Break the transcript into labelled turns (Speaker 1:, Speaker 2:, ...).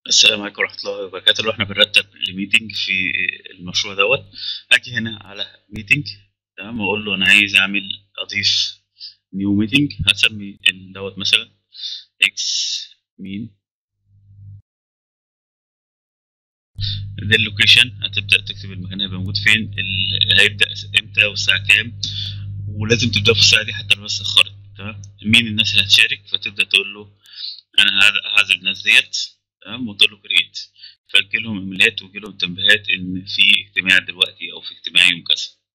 Speaker 1: السلام عليكم ورحمة الله وبركاته لو احنا بنرتب لميتنج في المشروع دوت هاجي هنا على ميتنج تمام واقول له انا عايز اعمل اضيف نيو ميتنج هسمي ال- دوت مثلا اكس مين ده اللوكيشن هتبدأ تكتب المكان هيبقى موجود فين ال- هيبدأ امتى والساعة كام ولازم تبدأ في الساعة دي حتى لو بس اتأخرت تمام مين الناس اللي هتشارك فتبدأ تقول له انا هع- هعزل الناس ديت تمام وتقول له كريت فيجي لهم ايميلات ويجي لهم تنبيهات ان في اجتماع دلوقتي او في اجتماع يوم كذا